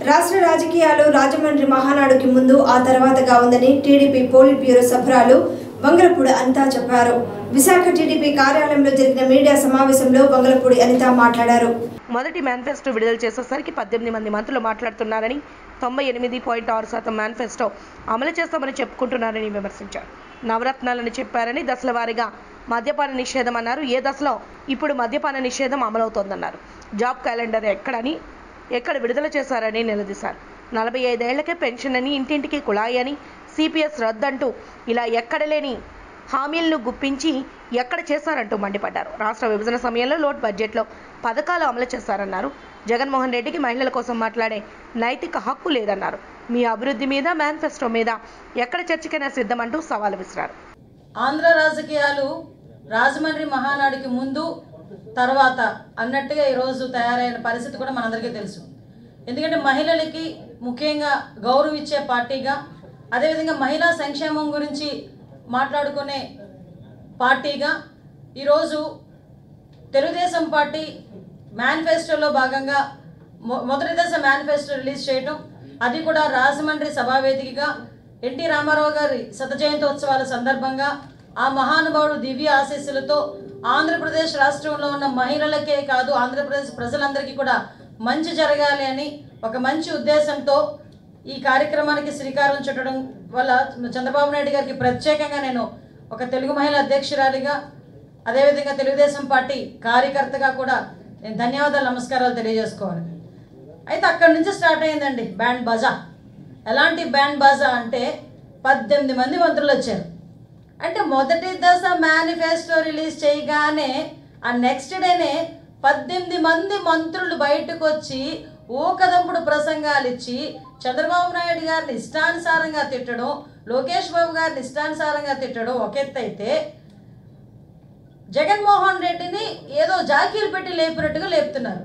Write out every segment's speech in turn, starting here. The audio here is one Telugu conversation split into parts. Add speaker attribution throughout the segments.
Speaker 1: రాష్ట్ర రాజకీయాలు రాజమండ్రి మహానాడుకి ముందు ఆ తర్వాతగా ఉందని టీడీపీ పోలిట్ బ్యూరో సభ్యురాలు వంగలపూడి అనిత చెప్పారు విశాఖ టీడీపీ కార్యాలయంలో జరిగిన మీడియా సమావేశంలో వంగలపూడి అనిత మాట్లాడారు
Speaker 2: మొదటి మేనిఫెస్టో విడుదల చేసేసరికి పద్దెనిమిది మంది మంత్రులు మాట్లాడుతున్నారని తొంభై ఎనిమిది పాయింట్ ఆరు శాతం మేనిఫెస్టో అమలు చేస్తామని చెప్పుకుంటున్నారని విమర్శించారు నవరత్నాలని చెప్పారని దశల వారీగా మద్యపాన నిషేధం అన్నారు ఏ దశలో ఇప్పుడు మద్యపాన నిషేధం అమలవుతోందన్నారు జాబ్ క్యాలెండర్ ఎక్కడని ఎక్కడ విడుదల చేశారని నిలదీశారు నలభై ఐదేళ్లకే పెన్షన్ అని ఇంటింటికి కుళాయి అని సిపిఎస్ రద్దంటూ ఇలా ఎక్కడ లేని హామీలను గుప్పించి ఎక్కడ చేశారంటూ మండిపడ్డారు రాష్ట్ర విభజన సమయంలో లోట్ బడ్జెట్లో పథకాలు అమలు చేశారన్నారు జగన్మోహన్ రెడ్డికి మహిళల కోసం మాట్లాడే నైతిక హక్కు లేదన్నారు మీ అభివృద్ధి మీద మేనిఫెస్టో మీద ఎక్కడ చర్చకైనా సిద్ధమంటూ సవాలు విసిరారు
Speaker 3: ఆంధ్ర రాజకీయాలు రాజమండ్రి మహానాడుకి ముందు తర్వాత అన్నట్టుగా ఈరోజు తయారైన పరిస్థితి కూడా మనందరికీ తెలుసు ఎందుకంటే మహిళలకి ముఖ్యంగా గౌరవం ఇచ్చే పార్టీగా అదేవిధంగా మహిళా సంక్షేమం గురించి మాట్లాడుకునే పార్టీగా ఈరోజు తెలుగుదేశం పార్టీ మేనిఫెస్టోలో భాగంగా మొ- మొదటి దశ మేనిఫెస్టో రిలీజ్ చేయటం అది కూడా రాజమండ్రి సభావేదికగా ఎన్టీ రామారావు గారి శత జయంతోత్సవాల సందర్భంగా ఆ మహానుభావుడు దివ్య ఆశీస్సులతో ఆంధ్రప్రదేశ్ రాష్ట్రంలో ఉన్న మహిళలకే కాదు ఆంధ్రప్రదేశ్ ప్రజలందరికీ కూడా మంచి జరగాలి అని ఒక మంచి ఉద్దేశంతో ఈ కార్యక్రమానికి శ్రీకారం చుట్టడం వల్ల చంద్రబాబు నాయుడు గారికి ప్రత్యేకంగా నేను ఒక తెలుగు మహిళా అధ్యక్షురాలిగా అదేవిధంగా తెలుగుదేశం పార్టీ కార్యకర్తగా కూడా నేను ధన్యవాదాలు నమస్కారాలు తెలియజేసుకోవాలి అయితే అక్కడి నుంచి స్టార్ట్ అయిందండి బ్యాండ్ బాజా ఎలాంటి బ్యాండ్ బాజా అంటే పద్దెనిమిది మంది మంత్రులు వచ్చారు అంటే మొదటి దశ మేనిఫెస్టో రిలీజ్ చేయగానే ఆ నెక్స్ట్ డేనే పద్దెనిమిది మంది మంత్రులు బయటకు వచ్చి ఊకదంపుడు ప్రసంగాలు ఇచ్చి చంద్రబాబు నాయుడు గారిని ఇష్టానుసారంగా తిట్టడం లోకేష్ బాబు గారిని ఇష్టానుసారంగా తిట్టడం ఒక ఎత్తు అయితే జగన్మోహన్ రెడ్డిని ఏదో జాకీలు పెట్టి లేపినట్టుగా లేపుతున్నారు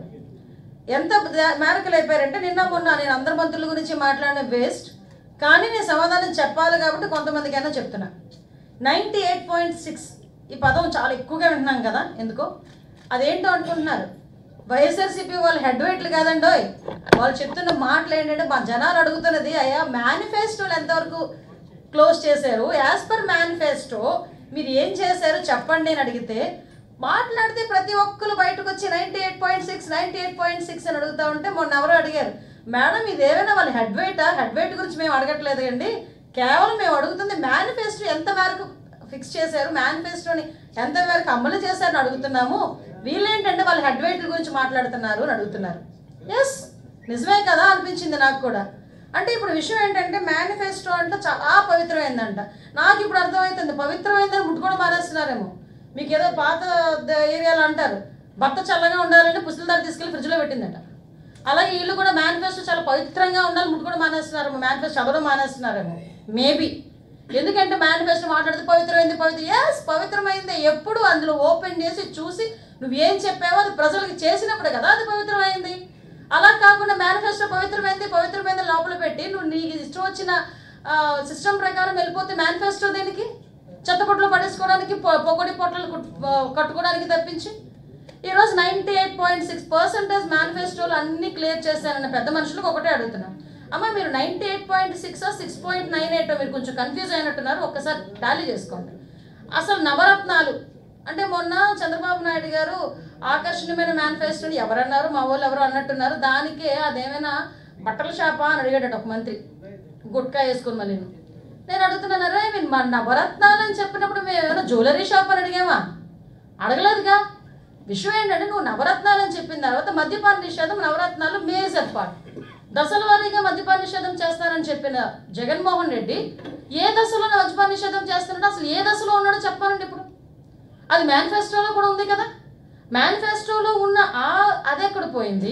Speaker 3: ఎంత ద- మేరకు లేపారంటే నిన్న మొన్న నేను అందరి మంత్రుల గురించి మాట్లాడిన వేస్ట్ కానీ నేను సమాధానం చెప్పాలి కాబట్టి కొంతమందికైనా చెప్తున్నా నైంటీ ఎయిట్ పాయింట్ సిక్స్ ఈ పదం చాలా ఎక్కువగా వింటున్నాం కదా ఎందుకో అదేంటో అనుకుంటున్నారు వైఎస్ఆర్సీపీ వాళ్ళు హెడ్ వెయిట్లు కాదండోయ్ వాళ్ళు చెప్తున్న మాటలు ఏంటంటే మా జనాలు అడుగుతున్నది అయ్యా మేనిఫెస్టోలు ఎంతవరకు క్లోజ్ చేశారు యాజ్ పర్ మేనిఫెస్టో మీరు ఏం చేశారు చెప్పండి అని అడిగితే మాట్లాడితే ప్రతి ఒక్కరు బయటకు వచ్చి ninety eight point six ninety eight point six అని అడుగుతా ఉంటే మొన్న ఎవరో అడిగారు మేడం ఇదేమైనా వాళ్ళ హెడ్ వెయిటా హెడ్ వెయిట్ గురించి మేము అడగట్లేదు అండి కేవలం మేము అడుగుతుంది మేనిఫెస్టో ఎంత మేరకు ఫిక్స్ చేశారు మేనిఫెస్టోని ఎంత మేరకు అమలు చేశారని అడుగుతున్నాము వీళ్ళేంటంటే వాళ్ళ హెడ్ వెయిట్ల గురించి మాట్లాడుతున్నారు అని అడుగుతున్నారు ఎస్ నిజమే కదా అనిపించింది నాకు కూడా అంటే ఇప్పుడు విషయం ఏంటంటే మేనిఫెస్టో అంటే చాలా పవిత్రమైందంట నాకు ఇప్పుడు అర్థమవుతుంది పవిత్రమైందని ముట్టుకోవడం మానేస్తున్నారేమో మీకు ఏదో పాత ద- ఏరియాలో అంటారు భర్త చల్లగా ఉండాలని పుస్తకాలు తీసుకెళ్ళి ఫ్రిడ్జ్లో పెట్టిందట అలాగే వీళ్ళు కూడా మేనిఫెస్టో చాలా పవిత్రంగా ఉండాలి ముట్టుకోవడం మానేస్తున్నారేమో మేనిఫెస్టో చదవడం మానేస్తున్నారేమో మేబీ ఎందుకంటే మేనిఫెస్టో మాట్లాడితే పవిత్రమైంది పవిత్ర ఎస్ పవిత్రమైంది ఎప్పుడు అందులో ఓపెన్ చేసి చూసి నువ్వేం చెప్పావో అది ప్రజలకు చేసినప్పుడు కదా అది పవిత్రమైంది అలా కాకుండా మేనిఫెస్టో పవిత్రమైంది పవిత్రమైంది లోపల పెట్టి నువ్వు నీకు ఇష్టం వచ్చిన సిస్టమ్ ప్రకారం వెళ్ళిపోతే మేనిఫెస్టో దేనికి చెత్తపొట్లు పడేసుకోవడానికి పొ- పొగడి పొట్టలు కుట్- కట్టుకోవడానికి తప్పించి ఈరోజు ninety eight point six percentage మేనిఫెస్టోలు అన్ని క్లియర్ చేశారన్న పెద్ద మనుషులకు ఒకటే అడుగుతున్నాం అమ్మ మీరు ninety eight point six six point nine eight మీరు కొంచెం కన్ఫ్యూజ్ అయినట్టున్నారు ఒక్కసారి టాలీ చేసుకోండి అసలు నవరత్నాలు అంటే మొన్న చంద్రబాబు నాయుడు గారు ఆకర్షణీయమైన మేనిఫెస్టోని ఎవరన్నారు మా వాళ్ళు ఎవరు అన్నట్టున్నారు దానికే అదేమైనా బట్టల షాపా అని అడిగాడట ఒక మంత్రి గుట్కా వేసుకుని మళ్ళీ నేను అడుగుతున్నాను అరే మీరు మా నవరత్నాలు అని చెప్పినప్పుడు మేము ఏమైనా జ్యువెలరీ షాప్ అని అడిగామా అడగలేదుగా విషయం ఏంటంటే నువ్వు నవరత్నాలు అని చెప్పిన తర్వాత మద్యపాన నిషేధం నవరత్నాలు మేజర్ పార్ట్ దశల వారీగా మద్యపాన నిషేధం చేస్తానని చెప్పిన జగన్మోహన్ రెడ్డి ఏ దశలో మద్యపాన నిషేధం చేస్తున్నాడో అసలు ఏ దశలో ఉన్నాడో చెప్పాలండి ఇప్పుడు అది మేనిఫెస్టోలో కూడా ఉంది కదా మేనిఫెస్టోలో ఉన్న ఆ అది ఎక్కడ పోయింది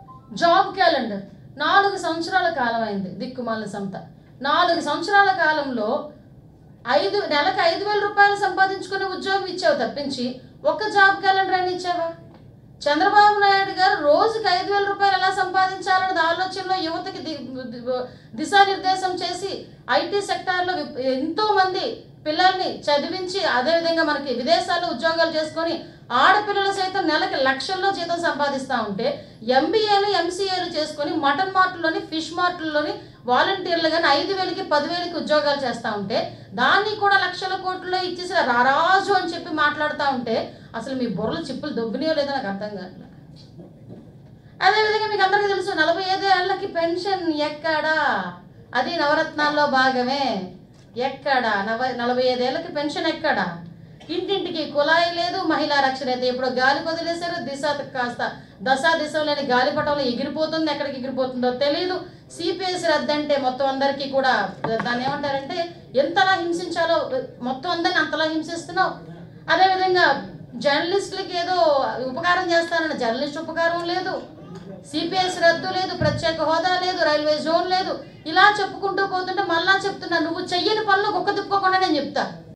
Speaker 3: జాబ్ క్యాలెండర్ నాలుగు సంవత్సరాల కాలం అయింది దిక్కుమాలిన సంత నాలుగు సంవత్సరాల కాలంలో ఐదు నెలకు ఐదు వేల రూపాయలు సంపాదించుకునే ఉద్యోగం ఇచ్చావు తప్పించి ఒక్క జాబ్ క్యాలెండర్ అని ఇచ్చావా చంద్రబాబు నాయుడు గారు రోజుకి ఐదు వేల రూపాయలు ఎలా సంపాదించాలనే ఆలోచనలో యువతకి ది- ది- దిశానిర్దేశం చేసి ఐటీ సెక్టార్లో విప్- ఎంతో మంది పిల్లల్ని చదివించి అదేవిధంగా మనకి విదేశాల్లో ఉద్యోగాలు చేసుకొని ఆడపిల్లలు సైతం నెలకి లక్షల్లో జీతం సంపాదిస్తూ ఉంటే ఎంబీఏలు ఎంసీఏలు చేసుకొని మటన్ మార్ట్లోని ఫిష్ మార్ట్లలోని వాలంటీర్లు కానీ ఐదు వేలకి పదివేలకి ఉద్యోగాలు చేస్తూ ఉంటే దాన్ని కూడా లక్షల కోట్లలో ఇచ్చేసి రారాజు అని చెప్పి మాట్లాడుతూ ఉంటే అసలు మీ బుర్రలు చిప్పులు దొబ్బినాయో లేదో నాకు అర్థం కాదు అదేవిధంగా మీకు అందరికీ తెలుసు నలభై ఐదు ఏళ్ళకి పెన్షన్ ఎక్కడా అది నవరత్నాల్లో భాగమే ఎక్కడా నవ నలభై ఐదేళ్ళకి పెన్షన్ ఎక్కడా ఇంటింటికి కుళాయి లేదు మహిళా రక్షణ అయితే ఇప్పుడు గాలి వదిలేశారు దిశ కాస్త దశా దిశ లేని గాలిపటంలో ఎగిరిపోతుంది ఎక్కడికి ఎగిరిపోతుందో తెలియదు సిపిఎస్ రద్దంటే మొత్తం అందరికీ కూడా దాన్ని ఏమంటారంటే ఎంతలా హింసించాలో మొత్తం అందరిని అంతలా హింసిస్తున్నావు అదేవిధంగా జర్నలిస్టులకి ఏదో ఉపకారం చేస్తానన్న జర్నలిస్ట్ ఉపకారం లేదు సిపిఎస్ రద్దు లేదు ప్రత్యేక హోదా లేదు రైల్వే జోన్ లేదు ఇలా చెప్పుకుంటూ పోతుంటే మళ్ళా చెప్తున్నా నువ్వు చెయ్యని పనులు ఒక్క తిప్పుకోకుండా నేను చెప్తా